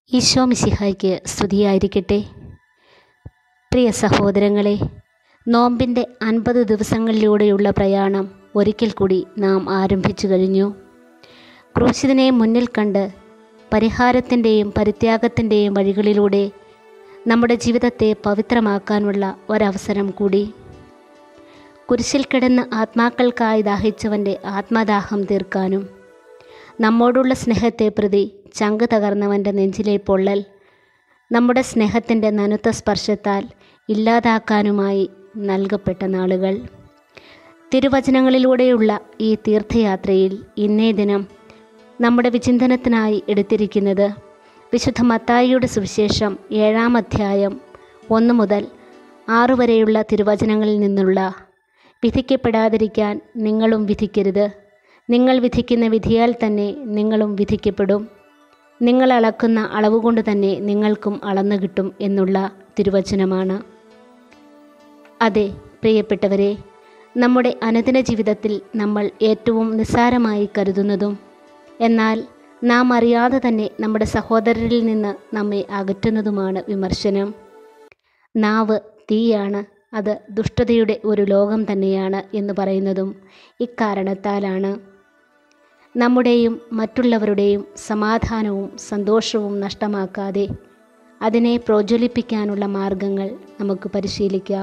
ഈശോ മിശിഹായ്ക്ക് സ്തുതിയായിരിക്കട്ടെ പ്രിയ സഹോദരങ്ങളെ നോമ്പിൻ്റെ അൻപത് ദിവസങ്ങളിലൂടെയുള്ള പ്രയാണം ഒരിക്കൽ കൂടി നാം ആരംഭിച്ചു കഴിഞ്ഞു ക്രൂശിതനെ മുന്നിൽ കണ്ട് പരിഹാരത്തിൻ്റെയും പരിത്യാഗത്തിൻ്റെയും വഴികളിലൂടെ നമ്മുടെ ജീവിതത്തെ പവിത്രമാക്കാനുള്ള ഒരവസരം കൂടി കുരിശിൽ കിടന്ന് ആത്മാക്കൾക്കായി ദാഹിച്ചവൻ്റെ ആത്മദാഹം തീർക്കാനും നമ്മോടുള്ള സ്നേഹത്തെ പ്രതി ചങ്ക് തകർന്നവൻ്റെ നെഞ്ചിലെ പൊള്ളൽ നമ്മുടെ സ്നേഹത്തിൻ്റെ നനുത്ത സ്പർശത്താൽ ഇല്ലാതാക്കാനുമായി നൽകപ്പെട്ട നാളുകൾ തിരുവചനങ്ങളിലൂടെയുള്ള ഈ തീർത്ഥയാത്രയിൽ ഇന്നേ ദിനം നമ്മുടെ വിചിന്തനത്തിനായി എടുത്തിരിക്കുന്നത് വിശുദ്ധ മത്തായിയുടെ സുവിശേഷം ഏഴാം അധ്യായം ഒന്ന് മുതൽ ആറു വരെയുള്ള തിരുവചനങ്ങളിൽ നിന്നുള്ള വിധിക്കപ്പെടാതിരിക്കാൻ നിങ്ങളും വിധിക്കരുത് നിങ്ങൾ വിധിക്കുന്ന വിധിയാൽ തന്നെ നിങ്ങളും വിധിക്കപ്പെടും നിങ്ങൾ അളക്കുന്ന അളവുകൊണ്ട് തന്നെ നിങ്ങൾക്കും അളന്നു കിട്ടും എന്നുള്ള തിരുവചനമാണ് അതെ പ്രിയപ്പെട്ടവരെ നമ്മുടെ അനുദിന ജീവിതത്തിൽ നമ്മൾ ഏറ്റവും നിസ്സാരമായി കരുതുന്നതും എന്നാൽ നാം അറിയാതെ തന്നെ നമ്മുടെ സഹോദരരിൽ നിന്ന് നമ്മെ അകറ്റുന്നതുമാണ് വിമർശനം നാവ് തീയാണ് അത് ദുഷ്ടതയുടെ ഒരു ലോകം തന്നെയാണ് എന്ന് പറയുന്നതും ഇക്കാരണത്താലാണ് നമ്മുടെയും മറ്റുള്ളവരുടെയും സമാധാനവും സന്തോഷവും നഷ്ടമാക്കാതെ അതിനെ പ്രോജ്വലിപ്പിക്കാനുള്ള മാർഗങ്ങൾ നമുക്ക് പരിശീലിക്കാം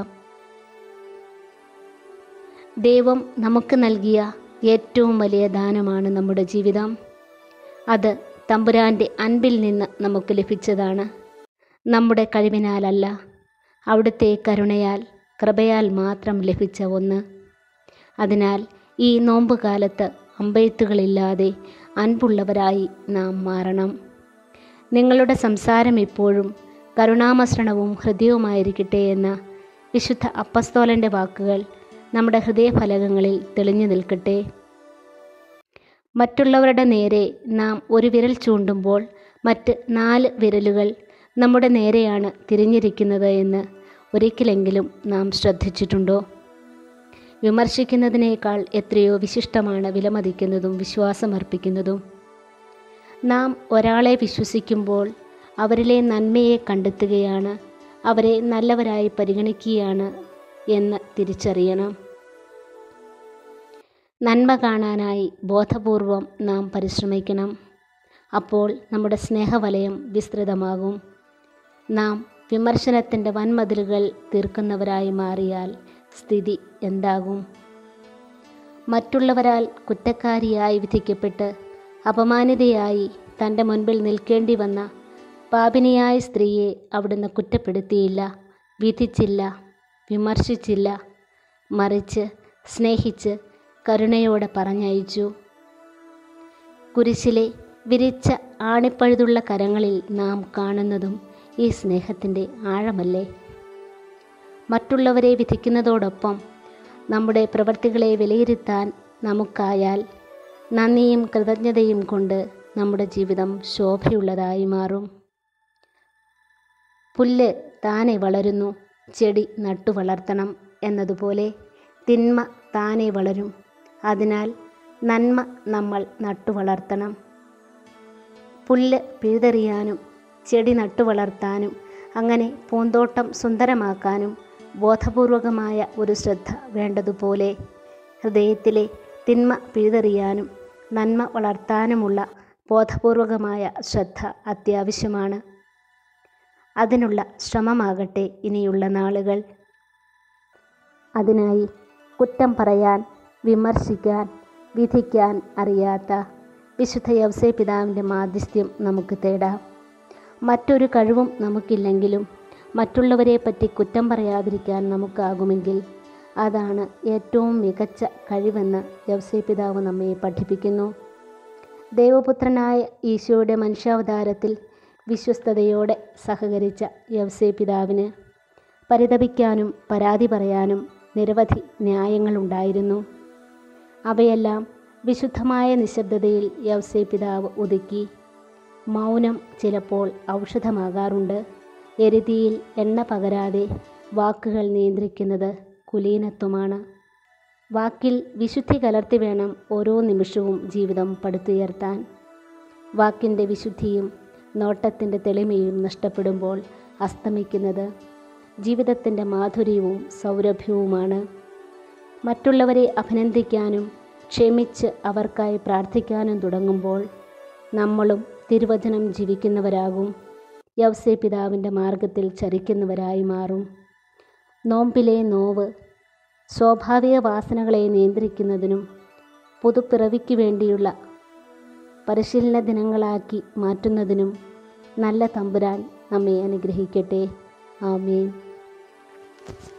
ദൈവം നമുക്ക് നൽകിയ ഏറ്റവും വലിയ ദാനമാണ് നമ്മുടെ ജീവിതം അത് തമ്പുരാൻ്റെ അൻപിൽ നിന്ന് നമുക്ക് ലഭിച്ചതാണ് നമ്മുടെ കഴിവിനാലല്ല അവിടുത്തെ കരുണയാൽ കൃപയാൽ മാത്രം ലഭിച്ച ഒന്ന് അതിനാൽ ഈ നോമ്പുകാലത്ത് അമ്പെയ്ത്തുകളില്ലാതെ അൻപുള്ളവരായി നാം മാറണം നിങ്ങളുടെ സംസാരം എപ്പോഴും കരുണാമസൃണവും ഹൃദയവുമായിരിക്കട്ടെ എന്ന വിശുദ്ധ അപ്പസ്തോലൻ്റെ വാക്കുകൾ നമ്മുടെ ഹൃദയഫലകങ്ങളിൽ തെളിഞ്ഞു നിൽക്കട്ടെ മറ്റുള്ളവരുടെ നേരെ നാം ഒരു വിരൽ ചൂണ്ടുമ്പോൾ മറ്റ് നാല് വിരലുകൾ നമ്മുടെ നേരെയാണ് തിരിഞ്ഞിരിക്കുന്നത് എന്ന് ഒരിക്കലെങ്കിലും നാം ശ്രദ്ധിച്ചിട്ടുണ്ടോ വിമർശിക്കുന്നതിനേക്കാൾ എത്രയോ വിശിഷ്ടമാണ് വിലമതിക്കുന്നതും വിശ്വാസമർപ്പിക്കുന്നതും നാം ഒരാളെ വിശ്വസിക്കുമ്പോൾ അവരിലെ നന്മയെ കണ്ടെത്തുകയാണ് അവരെ നല്ലവരായി പരിഗണിക്കുകയാണ് എന്ന് തിരിച്ചറിയണം നന്മ കാണാനായി ബോധപൂർവം നാം പരിശ്രമിക്കണം അപ്പോൾ നമ്മുടെ സ്നേഹവലയം വിസ്തൃതമാകും നാം വിമർശനത്തിൻ്റെ വൻമതിലുകൾ തീർക്കുന്നവരായി മാറിയാൽ സ്ഥിതി എന്താകും മറ്റുള്ളവരാൽ കുറ്റക്കാരിയായി വിധിക്കപ്പെട്ട് അപമാനിതയായി തൻ്റെ മുൻപിൽ നിൽക്കേണ്ടി വന്ന പാപിനിയായ സ്ത്രീയെ അവിടുന്ന് കുറ്റപ്പെടുത്തിയില്ല വിധിച്ചില്ല വിമർശിച്ചില്ല മറിച്ച് സ്നേഹിച്ച് കരുണയോടെ പറഞ്ഞയച്ചു കുരിശിലെ വിരിച്ച ആണിപ്പഴുതുള്ള കരങ്ങളിൽ നാം കാണുന്നതും ഈ സ്നേഹത്തിൻ്റെ ആഴമല്ലേ മറ്റുള്ളവരെ വിധിക്കുന്നതോടൊപ്പം നമ്മുടെ പ്രവൃത്തികളെ വിലയിരുത്താൻ നമുക്കായാൽ നന്ദിയും കൃതജ്ഞതയും കൊണ്ട് നമ്മുടെ ജീവിതം ശോഭയുള്ളതായി മാറും പുല്ല് താനെ വളരുന്നു ചെടി നട്ടു വളർത്തണം എന്നതുപോലെ തിന്മ താനെ വളരും അതിനാൽ നന്മ നമ്മൾ നട്ടു വളർത്തണം പുല്ല് പിഴുതെറിയാനും ചെടി നട്ടു വളർത്താനും അങ്ങനെ പൂന്തോട്ടം സുന്ദരമാക്കാനും ബോധപൂർവകമായ ഒരു ശ്രദ്ധ വേണ്ടതുപോലെ ഹൃദയത്തിലെ തിന്മ പിഴുതെറിയാനും നന്മ വളർത്താനുമുള്ള ബോധപൂർവകമായ ശ്രദ്ധ അത്യാവശ്യമാണ് അതിനുള്ള ശ്രമമാകട്ടെ ഇനിയുള്ള നാളുകൾ അതിനായി കുറ്റം പറയാൻ വിമർശിക്കാൻ വിധിക്കാൻ അറിയാത്ത വിശുദ്ധ യവസേ പിതാവിൻ്റെ മാധ്യസ്ഥ്യം നമുക്ക് തേടാം മറ്റൊരു കഴിവും നമുക്കില്ലെങ്കിലും മറ്റുള്ളവരെ പറ്റി കുറ്റം പറയാതിരിക്കാൻ നമുക്കാകുമെങ്കിൽ അതാണ് ഏറ്റവും മികച്ച കഴിവെന്ന് യവസേ പിതാവ് നമ്മെ പഠിപ്പിക്കുന്നു ദൈവപുത്രനായ ഈശോയുടെ മനുഷ്യാവതാരത്തിൽ വിശ്വസ്തയോടെ സഹകരിച്ച യവസേ പിതാവിന് പരിതപിക്കാനും പരാതി പറയാനും നിരവധി ന്യായങ്ങളുണ്ടായിരുന്നു അവയെല്ലാം വിശുദ്ധമായ നിശബ്ദതയിൽ യവസേ പിതാവ് ഒതുക്കി മൗനം ചിലപ്പോൾ ഔഷധമാകാറുണ്ട് എരുതിയിൽ എണ്ണ പകരാതെ വാക്കുകൾ നിയന്ത്രിക്കുന്നത് കുലീനത്വമാണ് വാക്കിൽ വിശുദ്ധി കലർത്തി വേണം ഓരോ നിമിഷവും ജീവിതം പടുത്തുയർത്താൻ വാക്കിൻ്റെ വിശുദ്ധിയും നോട്ടത്തിൻ്റെ തെളിമയും നഷ്ടപ്പെടുമ്പോൾ അസ്തമിക്കുന്നത് ജീവിതത്തിൻ്റെ മാധുര്യവും സൗരഭ്യവുമാണ് മറ്റുള്ളവരെ അഭിനന്ദിക്കാനും ക്ഷമിച്ച് അവർക്കായി പ്രാർത്ഥിക്കാനും തുടങ്ങുമ്പോൾ നമ്മളും തിരുവചനം ജീവിക്കുന്നവരാകും യവസേ പിതാവിൻ്റെ മാർഗത്തിൽ ചരിക്കുന്നവരായി മാറും നോമ്പിലെ നോവ് സ്വാഭാവിക വാസനകളെ നിയന്ത്രിക്കുന്നതിനും പുതുപ്പിറവിക്ക് വേണ്ടിയുള്ള പരിശീലന ദിനങ്ങളാക്കി മാറ്റുന്നതിനും നല്ല തമ്പുരാൻ നമ്മെ അനുഗ്രഹിക്കട്ടെ ആമേൻ